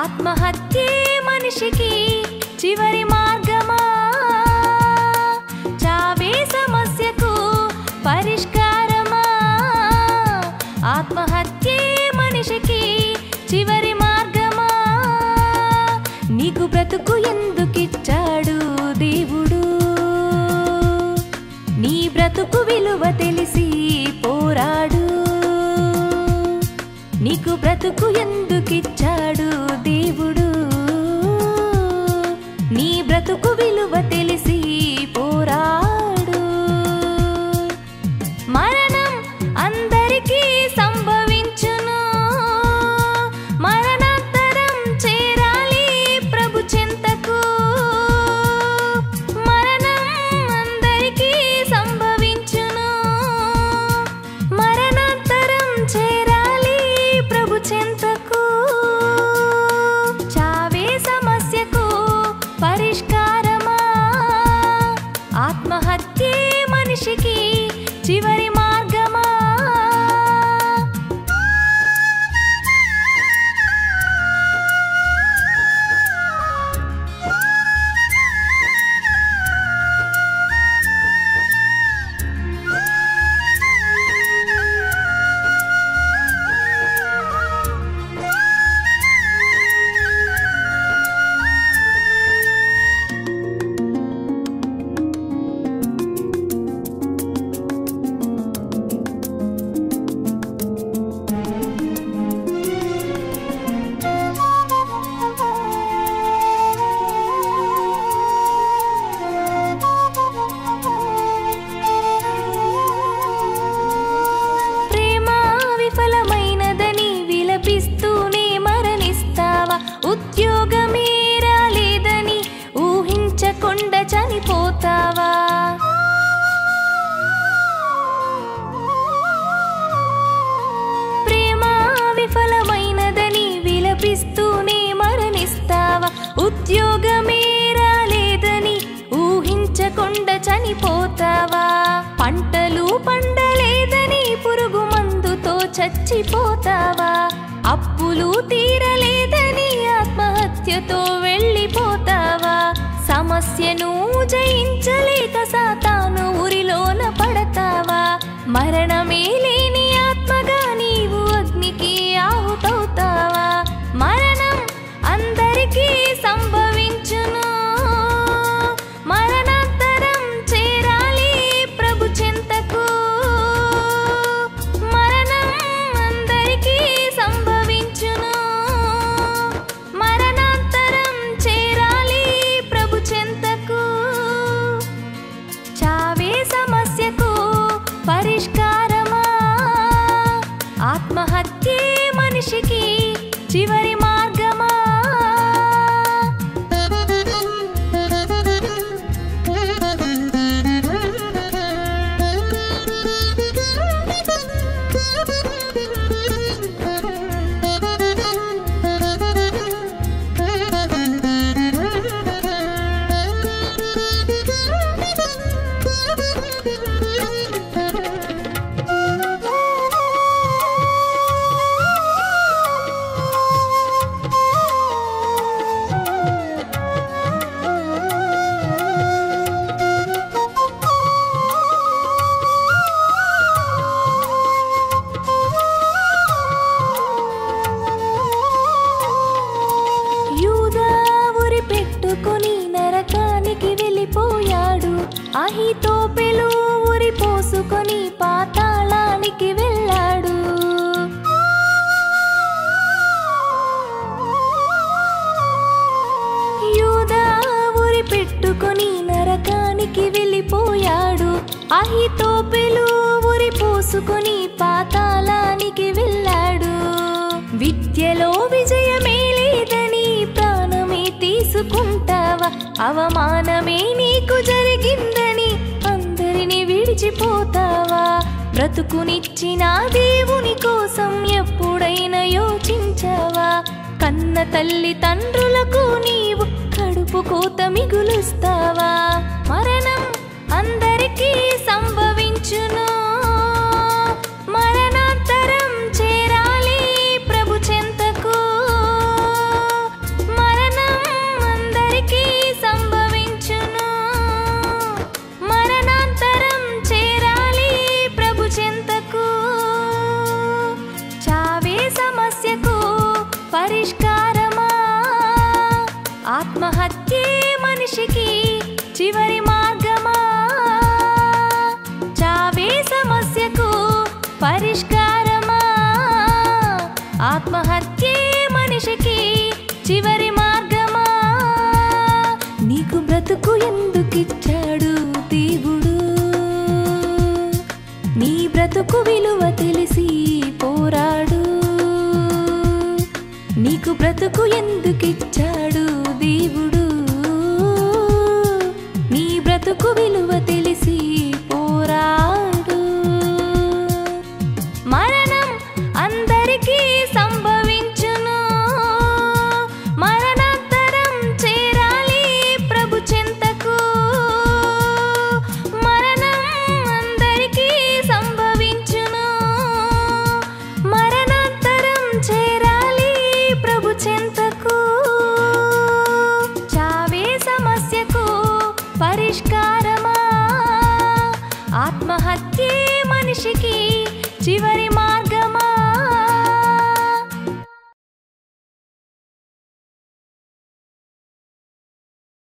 ఆత్మహత్యే మనిషికి చివరి మార్గమా చావే సమస్యకు పరిష్కారమా ఆత్మహత్యే మనిషికి చివరి మార్గమా నీకు బ్రతుకు ఎందుకిచ్చాడు దేవుడు నీ బ్రతుకు విలువ తెలిసి పోరాడు నీకు బ్రతుకు ఎందుకిచ్చాడు దేవుడు నీ బ్రతుకు విలువ తెలిసి పోరాడు మరణం అందరికీ సంభవించును మరణాంతరం చేరాలి ప్రభు చెంతకు మరణం అందరికీ సంభవించును మరణాంతరం చేరాలి ప్రభు చెంతకు చావే సమస్యకు పరిష్కారమా ఆత్మహత్యే మనిషికి చివరి మార్గమా ప్రేమ విఫలమైనదని విలపిస్తూనే మరణిస్తావా ఉద్యోగమే రాలేదని ఊహించకుండా చనిపోతావా ప్రేమ విఫలమైనదని విలపిస్తూనే మరణిస్తావా ఉద్యోగమే రాలేదని ఊహించకుండా చనిపోతావా పంటలు పండలేదని పురుగు మందుతో చచ్చిపోతావా అప్పులు తీరలేదని ఆత్మహత్యతో వెళ్ళిపోతావా సమస్యను జయించలేక సాతాను ఉరిలోన పడతావా మరణమే లేని ఆత్మగా నీవు అగ్నికి ఆహుతవుతావా మరణం అందరికీ సంభవించును మరణాంతరం చేరాలి ప్రభు చెంతకు మరణం అందరికీ సంభవించును మరణాంతరం చేరాలి ప్రభు చెంతకు చావే సమస్యకు పరిష్కారమా ఆత్మహత్యే మనిషికి చివరి మార్గమా యూదా ఉరి పెట్టుకొని నరకానికి వెళ్ళిపోయాడు అహితోపెలు ఉరి పోసుకొని పాతాళానికి వెళ్ళాడు యూదా ఉరి పెట్టుకొని నరకానికి వెళ్ళిపోయాడు అహితోపెలు ఉరి పోసుకొని పాతాళానికి వెళ్ళాడు విద్యలో విజయమే లేదని ప్రాణమే తీసుకుంటావా అవమానమే నీకు జరిగిందని అందరిని విడిచిపోతావా బ్రతుకునిచ్చిన దేవుని కోసం ఎప్పుడైనా యోచించావా కన్న తల్లి తండ్రులకు నీవు కడుపు కోత మిగులుస్తావా మరణం అందరికీ సంభవించును మరణాంతరం చేరాలి ప్రభు చెంతకు పరిష్కారమా ఆత్మహత్యే మనిషికి చివరి మార్గమా నీకు బ్రతుకు ఎందుకిచ్చాడు దేవుడు నీ బ్రతుకు విలువ తెలిసి పోరాడు నీకు బ్రతుకు ఎందుకిచ్చాడు దేవుడు నీ బ్రతుకు విలువ తెలిసి పోరాడు మరణం అందరికీ సంభవించును మరణాంతరం చేరాలి ప్రభు చెంతకు మరణం అందరికీ సంభవించును మరణాంతరం చేరాలి ప్రభు చెంతకు చావే సమస్యకు పరిష్కారమా ఆత్మహత్యే మనిషికి చివరి మా